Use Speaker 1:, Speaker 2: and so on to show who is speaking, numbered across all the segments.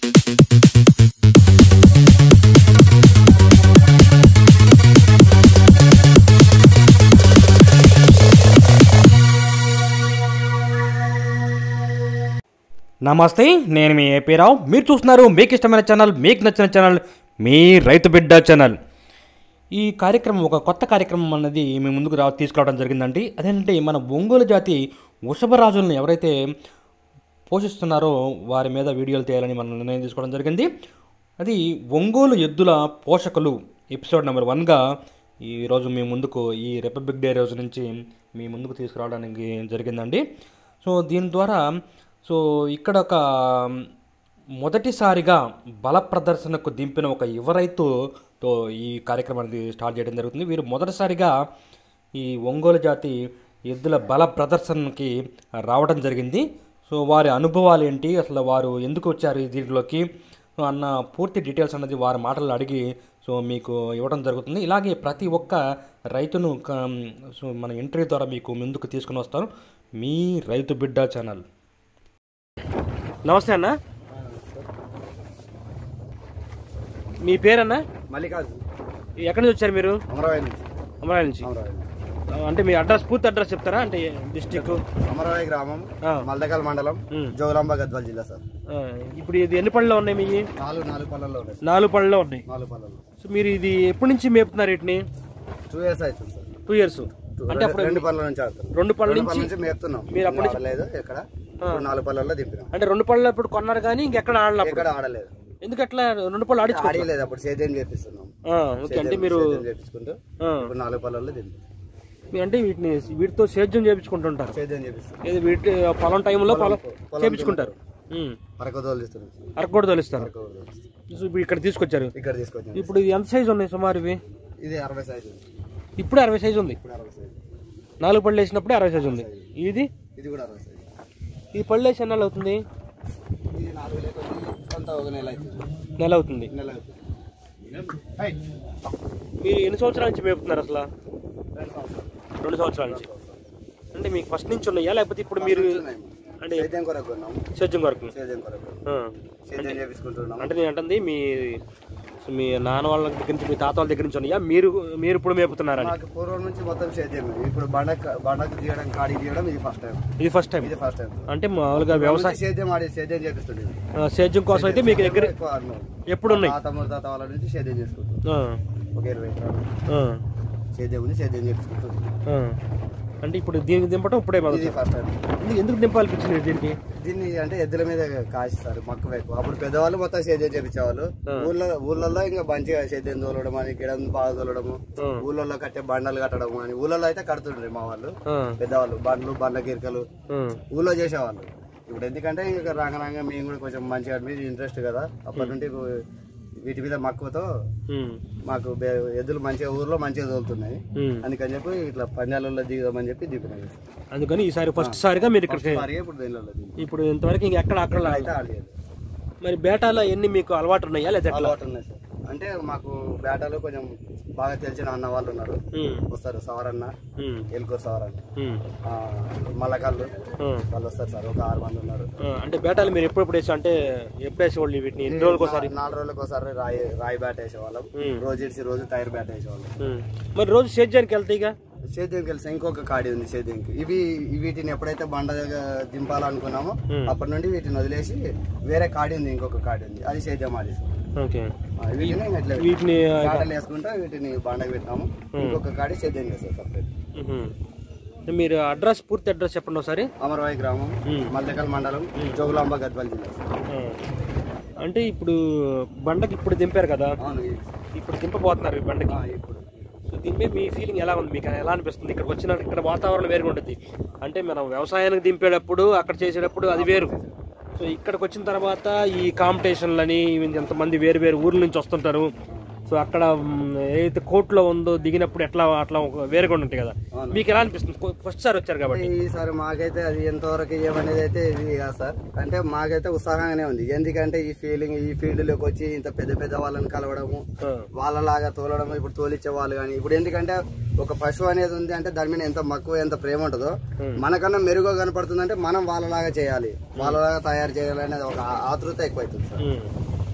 Speaker 1: నమస్తే నేను మీ ఏపీ రావు మీరు చూస్తున్నారు మీకు ఇష్టమైన ఛానల్ మీకు నచ్చిన ఛానల్ మీ రైతు బిడ్డ ఛానల్ ఈ కార్యక్రమం ఒక కొత్త కార్యక్రమం అన్నది మీ ముందుకు రా తీసుకురావడం జరిగిందండి అదేంటంటే మన ఒంగోలు జాతి వృషభరాజులను ఎవరైతే పోషిస్తున్నారో వారి మీద వీడియోలు తీయాలని మనం నిర్ణయం తీసుకోవడం జరిగింది అది ఒంగోలు ఎద్దుల పోషకులు ఎపిసోడ్ నెంబర్ వన్గా ఈరోజు మీ ముందుకు ఈ రిపబ్లిక్ డే రోజు నుంచి మీ ముందుకు తీసుకురావడానికి జరిగిందండి సో దీని ద్వారా సో ఇక్కడ ఒక మొదటిసారిగా బల ప్రదర్శనకు దింపిన ఒక యువ రైతుతో ఈ కార్యక్రమాన్ని స్టార్ట్ చేయడం జరుగుతుంది వీరు మొదటిసారిగా ఈ ఒంగోలు జాతి ఎద్దుల బల ప్రదర్శనకి రావడం జరిగింది సో వారి అనుభవాలు ఏంటి అసలు వారు ఎందుకు వచ్చారు ఈ దీంట్లోకి అన్న పూర్తి డీటెయిల్స్ అన్నది వారి మాటలు అడిగి సో మీకు ఇవ్వడం జరుగుతుంది ఇలాగే ప్రతి ఒక్క రైతును క- సో మన ఇంటర్వ్యూ ద్వారా మీకు ముందుకు తీసుకుని వస్తాను మీ రైతు బిడ్డ ఛానల్ నమస్తే అన్న మీ పేరన్నా
Speaker 2: మల్లికార్జున్
Speaker 1: ఎక్కడి నుంచి వచ్చారు మీరు
Speaker 2: అమరావతి నుంచి
Speaker 1: అమరావతి నుంచి
Speaker 2: అమరావతి
Speaker 1: అంటే మీ అడ్రస్ పూర్తి అడ్రస్ చెప్తారా అంటే డిస్టిక్
Speaker 2: అమరావతి గ్రామం
Speaker 1: ఆ.
Speaker 2: మల్దకల్ మండలం
Speaker 1: ఉమ్.
Speaker 2: జోగులాంబ గద్వాల్ జిల్లా సార్
Speaker 1: ఇప్పుడు ఇది ఎన్ని పళ్ళలో ఉన్నాయి మీ
Speaker 2: నాలుగు నాలుగు పళ్ళల్లో ఉన్నాయి సార్
Speaker 1: నాలుగు పళ్ళలో ఉన్నాయి
Speaker 2: నాలుగు పళ్ళల్లో
Speaker 1: సో మీరు ఇది ఎప్పటి నుంచి మేపుతున్నారు వీటిని
Speaker 2: టూ ఇయర్స్ అవుతుంది సార్
Speaker 1: టూ ఇయర్స్
Speaker 2: Two-
Speaker 1: అంటే అప్పుడు
Speaker 2: రెండు పళ్ళ నుంచి ఆడుతున్నాం
Speaker 1: రెండు పళ్ళ
Speaker 2: రెండు
Speaker 1: నుంచి
Speaker 2: పళ్ళ నుంచి మేపుతున్నాం
Speaker 1: మీరు అప్పటి
Speaker 2: ఇంకా ఆడలేదు ఎక్కడ ఇప్పుడు నాలుగు పళ్ళల్లో దింపినాం
Speaker 1: అంటే రెండు పళ్ళు ఇప్పుడు కొన్నారు కానీ ఇంకెక్కడ ఆడలేదు
Speaker 2: ఎక్కడ ఆడలేదు
Speaker 1: ఎందుకు అట్లా రెండు పళ్ళు ఆడించుకో
Speaker 2: ఆడలేదు అప్పుడు సేద్యం చేపిస్తున్నాం
Speaker 1: ఆ, ఓకే అంటే మీరు
Speaker 2: సేద్యం చేపించుకుంటూ
Speaker 1: ఆ,
Speaker 2: ఇప్పుడు నాలుగు పళ్ళల్లో దింపి
Speaker 1: మీ అంటే వీటిని వీటితో సేద్యం చేపించుకుంటుంటారు
Speaker 2: సేద్యం చేపిస్తాం
Speaker 1: ఇది వీటి పొలం టైంలో పొలం చేపించుకుంటారు ఉమ్.
Speaker 2: అరకు తోలిస్తున్నాం
Speaker 1: అరకు కూడా తోలిస్తారు
Speaker 2: అరకు తోలిస్తున్నాం.
Speaker 1: సో ఇప్పుడు ఇక్కడ తీసుకొచ్చారు
Speaker 2: ఇక్కడ తీసుకొచ్చాం
Speaker 1: ఇప్పుడు ఇది ఎంత సైజు ఉన్నాయి సుమారు ఇవి
Speaker 2: ఇది అరవై సైజు
Speaker 1: ఇప్పుడు అరవై సైజు ఉంది
Speaker 2: ఇప్పుడు అరవై సైజు
Speaker 1: నాలుగు పళ్ళు వేసినప్పుడు అరవై సైజు ఉంది ఇది
Speaker 2: ఇది కూడా అరవై సైజు
Speaker 1: ఈ పళ్ళు వేసి ఎన్నాళ్ళు అవుతుంది
Speaker 2: ఇది నాలుగు వేలు అవుతుంది. కొంత ఒక నెల అవుతుంది
Speaker 1: నెల అవుతుంది
Speaker 2: నెల అవుతుంది హై.
Speaker 1: మీరు ఎన్ని సంవత్సరాల నుంచి మేపుతున్నారు అసలు
Speaker 2: రెండు సంవత్సరాలు.
Speaker 1: రెండు సంవత్సరాల నుంచి అంటే మీకు ఫస్ట్ నుంచి ఉన్నాయా లేకపోతే ఇప్పుడు మీరు
Speaker 2: ఉన్నాయి.
Speaker 1: అంటే
Speaker 2: సేద్యం కొరకు కొన్నాము
Speaker 1: సేద్యం వరకు
Speaker 2: సేద్యం కొరకు
Speaker 1: ఆ.
Speaker 2: సేద్యం చేపించుకుంటున్నాము
Speaker 1: అంటే నేను అంటుంది మీ సో మీ నాన్న వాళ్ళ దగ్గర నుంచి మీ తాత వాళ్ళ దగ్గర నుంచి ఉన్నాయా మీరు మీరు ఇప్పుడు మేపుతున్నారని
Speaker 2: నాకు పూర్వం నుంచి మొత్తం సేద్యం ఇప్పుడు బండకు బండకు తీయడం కాడికి తీయడం ఇది ఫస్ట్ టైం
Speaker 1: ఇది ఫస్ట్ టైం
Speaker 2: ఇది ఫస్ట్ టైం
Speaker 1: అంటే మామూలుగా వ్యవసాయం
Speaker 2: సేద్యం ఆడి సేద్యం చేపిస్తుండే
Speaker 1: ఆ, సేద్యం కోసం అయితే మీకు దగ్గర
Speaker 2: ఎక్కువ ఆడినాం.
Speaker 1: ఎప్పుడు ఉన్నాయి
Speaker 2: తాత ముత్తాత వాళ్ళ నుంచి సేద్యం చేసుకుంటాం
Speaker 1: ఆ,
Speaker 2: ఒక ఇరవై ఎకరాలు
Speaker 1: ఆ,
Speaker 2: సేద్యం ఉంది సేద్యం చేపించుకుంటుంది
Speaker 1: ఆ. అంటే ఇప్పుడు దీనికి దింపడం ఇప్పుడే
Speaker 2: ఇది
Speaker 1: మొదలు
Speaker 2: ఫస్ట్ టైం
Speaker 1: ఎందుకు ఎందుకు దింపాలనిపించింది దీనికి
Speaker 2: దీన్ని అంటే ఎద్దుల మీద కాసిస్తారు మక్కువ ఎక్కువ అప్పుడు పెద్దవాళ్ళు మొత్తం సేద్యం చేపించేవాళ్ళు ఊళ్ళో ఊళ్ళల్లో ఇంకా మంచిగా సేద్యం తోలడం అని గిడం బాగా తోలడము
Speaker 1: ఆ.
Speaker 2: ఊళ్ళల్లో కట్టే బండలు కట్టడం అని ఊళ్ళల్లో అయితే కడుతుండ్రి మా వాళ్ళు
Speaker 1: ఆ,
Speaker 2: పెద్దవాళ్ళు బండ్లు బండ్ల గిరికలు
Speaker 1: ఆ,
Speaker 2: ఊళ్ళో చేసేవాళ్ళు ఇప్పుడు ఎందుకంటే ఇంకా రాంగ రాంగ మేము కూడా కొంచెం మంచిగా మీద ఇంట్రెస్ట్ కదా అప్పటి నుండి వీటి మీద మక్కువతో
Speaker 1: ఉమ్,
Speaker 2: మాకు బె- ఎద్దులు మంచిగా ఊర్లో మంచిగా తోలుతున్నాయి
Speaker 1: ఉమ్.
Speaker 2: అందుకని చెప్పి ఇట్లా పందాలలో దిగుదామని చెప్పి దిగినాయి
Speaker 1: అందుకని ఈసారి ఫస్ట్ సారిగా మీరు ఇక్కడ
Speaker 2: మరిగే ఇప్పుడు దీనిలో దిగి
Speaker 1: ఇప్పుడు ఇంతవరకు ఇంక ఎక్కడ అక్కడ
Speaker 2: అయితే ఆడలేదు
Speaker 1: మరి బేటాలో ఎన్ని మీకు అలవాటు ఉన్నాయా లేదా ఎట్లా
Speaker 2: అలవాటు ఉన్నాయి సార్ అంటే మాకు బేటాలో కొంచెం బాగా తెలిసిన అన్న వాళ్ళు ఉన్నారు
Speaker 1: ఉమ్,
Speaker 2: వస్తారు సవరన్న
Speaker 1: ఉమ్,
Speaker 2: ఎల్కూరు సవరన్న
Speaker 1: ఉమ్,
Speaker 2: ఆ, మల్లకాళ్ళు
Speaker 1: ఉమ్.
Speaker 2: వాళ్ళు వస్తారు సార్ ఒక ఆరు మంది ఉన్నారు
Speaker 1: ఆ, అంటే బేటాలు మీరు ఎప్పుడెప్పుడు వేసి అంటే ఎప్పుడు వేసేవాళ్ళు వీటిని ఎన్ని రోజులకు ఒకసారి
Speaker 2: నా- నాలుగు రోజులకు ఒకసారి రాయి రాయి బ్యాట్ వేసేవాళ్ళం
Speaker 1: ఉమ్.
Speaker 2: రోజు ఇడిచి రోజు టైర్ బ్యాట్ వేసేవాళ్ళం
Speaker 1: ఉమ్. మరి రోజు సేద్యానికి వెళ్తాయి ఇక
Speaker 2: సేద్యం కలిసి ఇంకొక కాడి ఉంది సేద్యంకి ఇవి వీటిని ఎప్పుడైతే బండ దగ్గర దింపాలనుకున్నామో
Speaker 1: ఉమ్.
Speaker 2: అప్పటి నుండి వీటిని వదిలేసి వేరే కాడి ఉంది ఇంకొక కాడి ఉంది అది సేద్యం ఆడేసి
Speaker 1: ఓకే
Speaker 2: వీటిని ఇట్లా
Speaker 1: వీటిని
Speaker 2: కాడలు వేసుకుంటా వీటిని బండకు పెట్టినాము ఇంకొక కాడి సేద్యం చేస్తాం సపరేట్
Speaker 1: ఉహుం. మీరు అడ్రస్ పూర్తి అడ్రస్ చెప్పండి ఒకసారి
Speaker 2: అమరవాయి గ్రామం
Speaker 1: ఉమ్.
Speaker 2: మల్దకల్ మండలం జోగులాంబ గద్వాల్ జిల్లా
Speaker 1: ఆ. అంటే ఇప్పుడు బండకి ఇప్పుడు దింపారు కదా
Speaker 2: అవును ఈ-
Speaker 1: ఇప్పుడు దింపబోతున్నారు ఈ బండకి
Speaker 2: ఆ, ఇప్పుడు
Speaker 1: సో దీని మీద మీ ఫీలింగ్ ఎలా ఉంది మీకు ఎలా అనిపిస్తుంది ఇక్కడికి వచ్చిన ఇక్కడ వాతావరణం వేరుగా ఉంటుంది అంటే మనం వ్యవసాయానికి దింపేటప్పుడు అక్కడ చేసేటప్పుడు అది వేరు సో ఇక్కడికి వచ్చిన తర్వాత ఈ కాంపిటీషన్లని ఎంతమంది వేరు వేరు ఊర్ల నుంచి వస్తుంటారు
Speaker 3: సో అక్కడ మ్, ఏదైతే కోర్టులో ఉందో దిగినప్పుడు ఎట్లా అట్లా ఒక వేరేగా ఉంటాయి కదా మీకు ఎలా అనిపిస్తుంది ఫస్ట్ సార్ వచ్చారు కాబట్టి
Speaker 2: ఈసారి మాకైతే అది ఎంతవరకు ఏమనేది అయితే ఇది కాదు సార్ అంటే మాకైతే ఉత్సాహంగానే ఉంది ఎందుకంటే ఈ ఫీలింగ్ ఈ ఫీల్డ్ లోకి వచ్చి ఇంత పెద్ద పెద్ద వాళ్ళని కలవడము
Speaker 3: ఆ.
Speaker 2: వాళ్ళలాగా తోలడం ఇప్పుడు తోలిచ్చే వాళ్ళు కానీ ఇప్పుడు ఎందుకంటే ఒక పశువు అనేది ఉంది అంటే దాని మీద ఎంత మక్కువ ఎంత ప్రేమ ఉంటుందో మనకన్నా మెరుగ్గా కనపడుతుందంటే మనం వాళ్ళలాగా చేయాలి వాళ్ళలాగా తయారు చేయాలి అనేది ఒక ఆ- ఆతృత ఎక్కువైతుంది సార్
Speaker 3: మ్.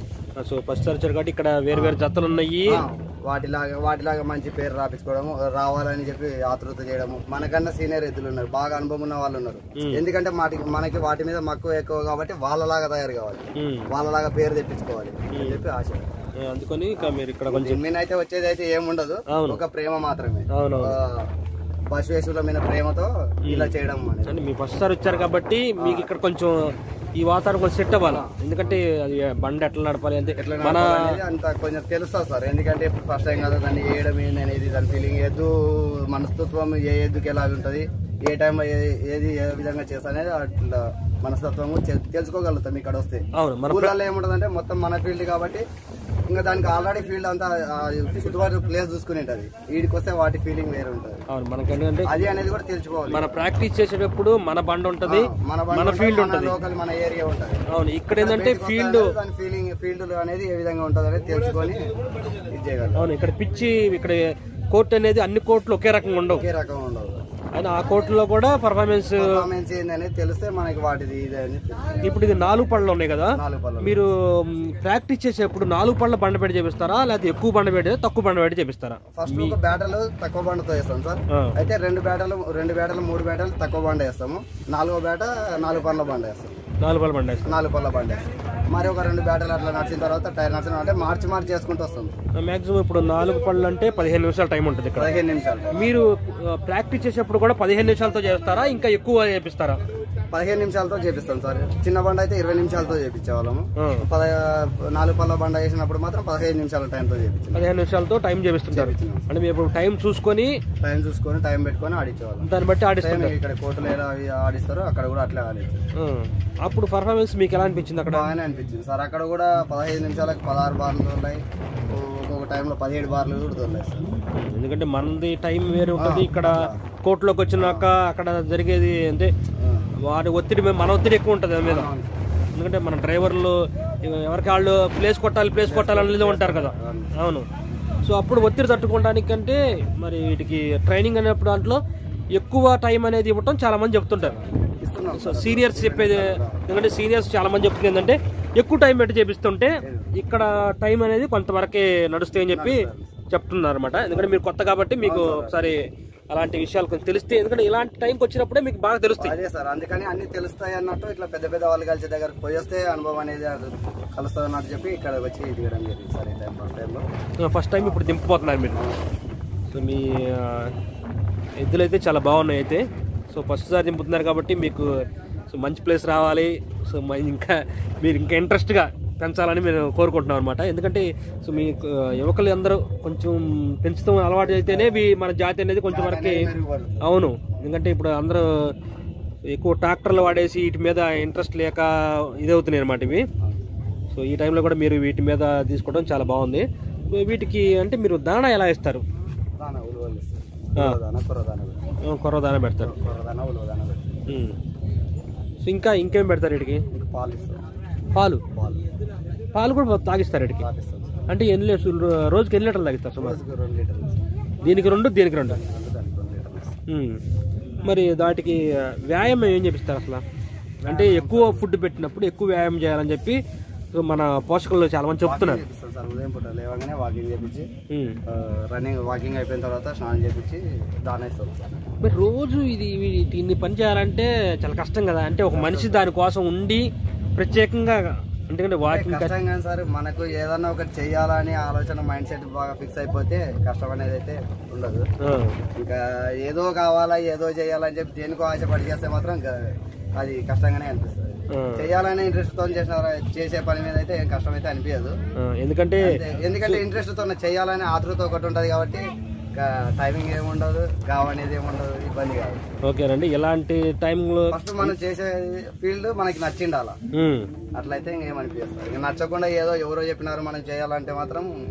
Speaker 3: సో ఫస్ట్ సార్ వచ్చారు కాబట్టి ఇక్కడ వేరు వేరు జతలు ఉన్నాయి
Speaker 2: ఆ, వాటిలాగా వాటిలాగా మంచి పేరు రాపించుకోవడము రావాలని చెప్పి ఆతృత చేయడము మనకన్నా సీనియర్ ఎద్దులు ఉన్నారు బాగా అనుభవం ఉన్న వాళ్ళు ఉన్నారు ఎందుకంటే మాటి మనకి వాటి మీద మక్కువ ఎక్కువ కాబట్టి వాళ్ళలాగా తయారు కావాలి
Speaker 3: మ్.
Speaker 2: వాళ్ళలాగా పేరు తెప్పించుకోవాలి అని చెప్పి ఆశ
Speaker 3: ఆ, అందుకని ఇక మీరు ఇక్కడ కొంచెం
Speaker 2: దీని మీద అయితే వచ్చేది అయితే ఏముండదు
Speaker 3: అవును.
Speaker 2: ఒక ప్రేమ మాత్రమే
Speaker 3: అవునవును
Speaker 2: ఆ, బసవేశ్వరుల మీద ప్రేమతో ఇలా చేయడం అనేది
Speaker 3: అంటే మీ ఫస్ట్ సార్ వచ్చారు కాబట్టి మీకు ఇక్కడ కొంచెం ఈ వాతావరణం కొంచెం సెట్ అవ్వాలి ఎందుకంటే అది బండి ఎట్లా నడపాలి అంటే మన
Speaker 2: అనేది అంత కొంచెం తెలుస్తుంది సార్ ఎందుకంటే ఇప్పుడు ఫస్ట్ టైం కదా దాన్ని వేయడం ఏంది అనేది దాని ఫీలింగ్ ఎద్దు మనస్తత్వం ఏ ఎద్దుకి ఎలా ఉంటుంది ఏ టైంలో ఏది ఏ విధంగా చేస్తా అనేది అట్లా మనస్తత్వం తెలుసుకోగలుగుతాం ఇక్కడ వస్తే
Speaker 3: అవును మన
Speaker 2: ఊళ్ళల్లో ఏముంటదంటే మొత్తం మన ఫీల్డ్ కాబట్టి ఇంకా దానికి ఆల్రెడీ ఫీల్డ్ అంతా ఆ, చుట్టుపక్కల ప్లేస్ చూసుకుని ఉంటుంది వీడికి వస్తే వాటి ఫీలింగ్ వేరే ఉంటుంది
Speaker 3: అవును మనకి ఏంటంటే
Speaker 2: అది అనేది కూడా తెలుసుకోవాలి
Speaker 3: మన ప్రాక్టీస్ చేసేటప్పుడు మన బండి ఉంటది
Speaker 2: మన
Speaker 3: మన ఫీల్డ్ ఉంటది
Speaker 2: లోకల్ మన ఏరియా ఉంటుంది
Speaker 3: అవును ఇక్కడ ఏంటంటే ఫీల్డ్
Speaker 2: దాని ఫీలింగ్ ఫీల్డ్ అనేది ఏ విధంగా ఉంటుంది అనేది తెలుసుకొని ఇది చేయగలం
Speaker 3: అవును ఇక్కడ పిచ్చి ఇక్కడ కోర్టు అనేది అన్ని కోర్టులు ఒకే రకంగా ఉండవు
Speaker 2: ఒకే రకం ఉండదు
Speaker 3: అయినా ఆ కోర్టులో కూడా పర్ఫార్మెన్స్
Speaker 2: పర్ఫార్మెన్స్ ఏంది అనేది తెలిస్తే మనకి వాటిది ఇది అని తెలుస్తుంది.
Speaker 3: ఇప్పుడు ఇది నాలుగు పళ్ళు ఉన్నాయి కదా
Speaker 2: నాలుగు పళ్ళు
Speaker 3: మీరు ప్రాక్టీస్ చేసేప్పుడు నాలుగు పళ్ళ బండ పెట్టి చేపిస్తారా లేకపోతే ఎక్కువ బండ పెట్టి తక్కువ బండ పెట్టి చేపిస్తారా
Speaker 2: ఫస్ట్ ఒక బ్యాటర్లు తక్కువ బండతో వేస్తాం సార్
Speaker 3: ఆ.
Speaker 2: అయితే రెండు బ్యాటర్లు రెండు బ్యాటర్లు మూడు బ్యాటర్లు తక్కువ బండ వేస్తాము నాలుగో బ్యాట నాలుగు పళ్ళ బండ వేస్తాం
Speaker 3: నాలుగు పళ్ళ బండ వేస్తారు
Speaker 2: నాలుగు పళ్ళ బండ వేస్తాం మరి ఒక రెండు బ్యాటర్లు అట్లా నడిచిన తర్వాత టైర్ నడిచిన అంటే మార్చి మార్చి చేసుకుంటూ వస్తాం
Speaker 3: మాక్సిమం ఇప్పుడు నాలుగు పళ్ళు అంటే పదిహేను నిమిషాలు టైం ఉంటుంది ఇక్కడ
Speaker 2: పదిహేను నిమిషాలు
Speaker 3: మీరు ప్రాక్టీస్ చేసేప్పుడు కూడా పదిహేను నిమిషాలతో చేస్తారా ఇంకా ఎక్కువ చేపిస్తారా
Speaker 2: పదిహేను నిమిషాలతో చేపిస్తాం సార్ చిన్న బండ అయితే ఇరవై నిమిషాలతో చేపించే వాళ్ళము
Speaker 3: ఆ.
Speaker 2: పద నాలుగు పళ్ళ బండ వేసినప్పుడు మాత్రం పదిహేను నిమిషాల టైంతో చేపించాం
Speaker 3: పదిహేను నిమిషాలతో టైం చేపిస్తుంటారు అంటే మీరు ఇప్పుడు టైం చూసుకొని
Speaker 2: టైం చూసుకొని టైం పెట్టుకొని ఆడించేవాళ్ళం
Speaker 3: దాన్ని బట్టి
Speaker 2: సేమ్
Speaker 3: ఆడిస్తుంటారు
Speaker 2: ఇక్కడ కోర్టులో ఎలా అవి ఆడిస్తారో అక్కడ కూడా అట్లే ఆడించారు
Speaker 3: ఆ. అప్పుడు పర్ఫార్మెన్స్ మీకు ఎలా అనిపించింది అక్కడ
Speaker 2: బాగానే అనిపించింది సార్ అక్కడ కూడా పదహైదు నిమిషాలకు పదహారు బార్లు దొరికాయి ఒక్కొక్క టైంలో పదిహేడు బార్లు కూడా దొరికాయి సార్
Speaker 3: ఎందుకంటే మనది టైం వేరే ఉంటుంది ఇక్కడ కోర్టులోకి వచ్చినాక అక్కడ జరిగేది అంటే వారి ఒత్తిడి మీద- మన ఒత్తిడి ఎక్కువ ఉంటుంది దాని మీద ఎందుకంటే మన డ్రైవర్లు ఎవరికి వాళ్ళు ప్లేస్ కొట్టాలి ప్లేస్ కొట్టాలి అనేది ఉంటారు కదా అవును సో అప్పుడు ఒత్తిడి తట్టుకోవడానికంటే మరి వీటికి ట్రైనింగ్ అనేప్పుడు దాంట్లో ఎక్కువ టైం అనేది ఇవ్వటం చాలా మంది చెప్తుంటారు
Speaker 2: ఇస్తున్నాం
Speaker 3: సో సీనియర్స్ చెప్పేది ఎందుకంటే సీనియర్స్ చాలా మంది చెప్తుంది ఏంటంటే ఎక్కువ టైం పెట్టి చేపిస్తుంటే ఇక్కడ టైం అనేది కొంతవరకే నడుస్తాయి అని చెప్పి చెప్తున్నారు అనమాట ఎందుకంటే మీరు కొత్త కాబట్టి మీకు ఒకసారి అలాంటి విషయాలు కొంచెం తెలిస్తే ఎందుకంటే ఇలాంటి టైంకి వచ్చినప్పుడే మీకు బాగా తెలుస్తాయి
Speaker 2: అదే సార్ అందుకని అన్ని తెలుస్తాయి అన్నట్టు ఇట్లా పెద్ద పెద్ద వాళ్ళు కలిసి దగ్గరకు పోయి వస్తే అనుభవం అనేది అది కలుస్తుంది అన్నట్టు చెప్పి ఇక్కడ వచ్చి దిగడం జరిగింది సార్ ఈ టైం ఫస్ట్ టైంలో
Speaker 3: ఫస్ట్ టైం ఇప్పుడు దింపిపోతున్నారు మీరు సో మీ ఆ, ఎద్దులు అయితే చాలా బాగున్నాయి అయితే సో ఫస్ట్ సారి దింపుతున్నారు కాబట్టి మీకు సో మంచి ప్లేస్ రావాలి సో మ- ఇంకా మీరు ఇంకా ఇంట్రెస్ట్గా పెంచాలని మేము కోరుకుంటున్నాం అనమాట ఎందుకంటే సో మీ ఆ, యువకులు అందరూ కొంచెం పెంచుతాం అలవాటు అయితేనే మీ- మన జాతి అనేది కొంచెం వరకు
Speaker 2: మెరుగుపడుతుంది
Speaker 3: అవును ఎందుకంటే ఇప్పుడు అందరూ ఎక్కువ ట్రాక్టర్లు వాడేసి వీటి మీద ఇంట్రెస్ట్ లేక ఇదవుతున్నాయి అనమాట ఇవి సో ఈ టైంలో కూడా మీరు వీటి మీద తీసుకోవడం చాలా బాగుంది సో వీటికి అంటే మీరు దాణా ఎలా ఇస్తారు
Speaker 2: దాన ఉలువలు ఇస్తారు ఉలువ దాన కొర్ర దాన పెడతాం.
Speaker 3: కొర్ర దానా పెడతారు
Speaker 2: కొర్ర దాన ఉలువ దాన పెడతాం
Speaker 3: ఉమ్. సో ఇంకా ఇంకేం పెడతారు వీటికి
Speaker 2: ఇంకా పాలు ఇస్తాం
Speaker 3: పాలు
Speaker 2: పాలు
Speaker 3: పాలు కూడా తాగిస్తారు వీటికి
Speaker 2: పాలు ఇస్తాం సార్
Speaker 3: అంటే ఎన్ని లీటర్లు రోజుకి ఎన్ని లీటర్లు తాగిస్తారు సుమారు
Speaker 2: రోజుకు రెండు లీటర్లు ఇస్తాం
Speaker 3: దీనికి రెండు దీనికి రెండు
Speaker 2: అందుకు దానికి రెండు లీటర్లు ఇస్తాం
Speaker 3: ఉమ్. మరి వాటికి వ్యాయామం ఏం చేపిస్తారు అసలు అంటే ఎక్కువ ఫుడ్ పెట్టినప్పుడు ఎక్కువ వ్యాయామం చేయాలని చెప్పి సో మన పోషకులు చాలా మంది చెప్తున్నారు
Speaker 2: చేపిస్తాం సార్ ఉదయం పూట లేవగానే వాకింగ్ చేపించి
Speaker 3: ఉమ్.
Speaker 2: రన్నింగ్ వాకింగ్ అయిపోయిన తర్వాత స్నానం చేపించి దాన ఇస్తాం సార్
Speaker 3: మరి రోజు ఇది వీటి ఇన్ని పని చేయాలంటే చాలా కష్టం కదా అంటే ఒక మనిషి దానికోసం ఉండి ప్రత్యేకంగా ఎందుకంటే వాకింగ్
Speaker 2: కష్టం కానీ సార్ మనకు ఏదన్నా ఒకటి చెయ్యాలని ఆలోచన మైండ్ సెట్ బాగా ఫిక్స్ అయిపోతే కష్టం అనేది అయితే ఉండదు ఇంకా ఏదో కావాలా ఏదో చేయాలని చెప్పి దేనికో ఆశపడి చేస్తే మాత్రం గ- అది కష్టంగానే అనిపిస్తుంది చేయాలనే ఇంట్రెస్ట్ తో చేసిన చేసే పని మీద అయితే ఏం కష్టం అయితే అనిపించదు
Speaker 3: ఎందుకంటే
Speaker 2: అంతే. ఎందుకంటే ఇంట్రెస్ట్ తో చేయాలనే ఆతృత ఒకటి ఉంటది కాబట్టి టైమింగ్ ఏముండదు గావ్ అనేది ఏముండదు ఇబ్బంది కాదు
Speaker 3: ఓకేనండి ఇలాంటి టైంలో
Speaker 2: ఫస్ట్ మనం చేసే ఫీల్డ్ మనకి నచ్చిండాల అట్లయితే ఇంకేమనిపిస్తుంది ఇంకా నచ్చకుండా ఏదో ఎవరో చెప్పినారు మనం చేయాలంటే మాత్రం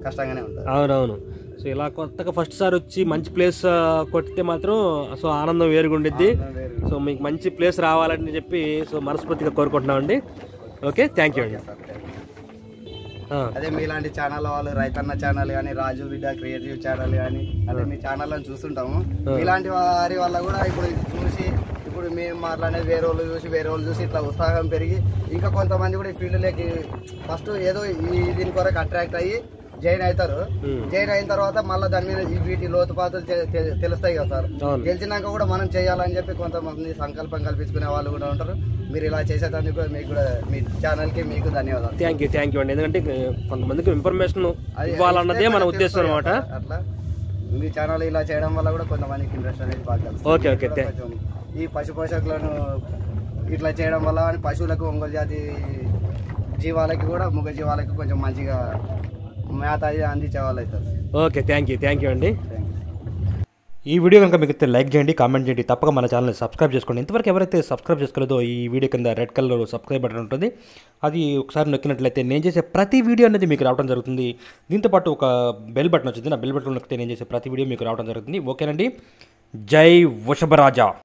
Speaker 2: కష్టంగానే ఉంటుంది
Speaker 3: అవునవును సో ఇలా కొత్తగా ఫస్ట్ సారి వచ్చి మంచి ప్లేస్ కొట్టితే మాత్రం సో ఆనందం వేరుగా ఉండిద్ది సో మీకు మంచి ప్లేస్ రావాలని చెప్పి సో మనస్ఫూర్తిగా కోరుకుంటున్నామండి ఓకే థ్యాంక్ యూ అండి
Speaker 2: సార్
Speaker 3: ఆ,
Speaker 2: అదే మీలాంటి ఛానల్ వాళ్ళు రైతన్న ఛానల్ కానీ రాజు బిడ్డ క్రియేటివ్ ఛానల్ కానీ అదే మీ ఛానల్ చూస్తుంటాము ఇలాంటి వారి వల్ల కూడా ఇప్పుడు ఇది చూసి ఇప్పుడు మేము మాట్లాడేది వేరే వాళ్ళు చూసి వేరే వాళ్ళు చూసి ఇట్లా ఉత్సాహం పెరిగి ఇంకా కొంతమంది కూడా ఈ ఫీల్డ్లోకి ఫస్ట్ ఏదో ఈ దీని కొరకు అట్రాక్ట్ అయ్యి జాయిన్ అవుతారు జాయిన్ అయిన తర్వాత మళ్ళీ దాని మీద ఈ వీటి లోతుపాతులు తె- తె- తెలుస్తాయి కదా సార్
Speaker 3: అవును.
Speaker 2: తెలిసినాక కూడా మనం చేయాలని చెప్పి కొంతమంది సంకల్పం కల్పించుకునే వాళ్ళు కూడా ఉంటారు మీరు ఇలా చేసేదానికి కూడా మీకు కూడా మీ ఛానల్కి మీకు ధన్యవాదాలు
Speaker 3: థ్యాంక్ యూ థ్యాంక్ యూ అండి ఎందుకంటే uh, కొంతమందికి ఇన్ఫర్మేషన్
Speaker 2: అది
Speaker 3: ఇవ్వాలన్నదే మన
Speaker 2: ఇస్తే
Speaker 3: ఉద్దేశం
Speaker 2: మనకు
Speaker 3: అనమాట
Speaker 2: తెలుస్తుంది అట్లా మీ ఛానల్ ఇలా చేయడం వల్ల కూడా కొంతమందికి ఇంట్రెస్ట్ అనేది బాగా కలుగుతుంది.
Speaker 3: ఓకే, ఓకే,
Speaker 2: కూడా కొంచెం ఈ పశు పోషకులను ఇట్లా చేయడం వల్ల అని పశువులకు ఒంగోలు జాతి జీవాలకి కూడా ముగ జీవాలకి కొంచెం మంచిగా మేత అది అందించే వాళ్ళు అవుతారు
Speaker 3: okay thank you thank you అండి
Speaker 2: థ్యాంక్ యూ
Speaker 1: ఈ వీడియో కనుక మీకు అయితే లైక్ చేయండి కామెంట్ చేయండి తప్పక మన ఛానల్ని సబ్స్క్రైబ్ చేసుకోండి ఇంతవరకు ఎవరైతే సబ్స్క్రైబ్ చేసుకోలేదో ఈ వీడియో కింద రెడ్ కలర్ సబ్స్క్రైబ్ బటన్ ఉంటుంది అది ఒకసారి నొక్కినట్లయితే నేను చేసే ప్రతి వీడియో అనేది మీకు రావడం జరుగుతుంది దీంతోపాటు ఒక బెల్ బటన్ వచ్చింది నా బెల్ బటన్ నొక్కితే నేను చేసే ప్రతి వీడియో మీకు రావడం జరుగుతుంది ఓకేనండి జై వృషభరాజా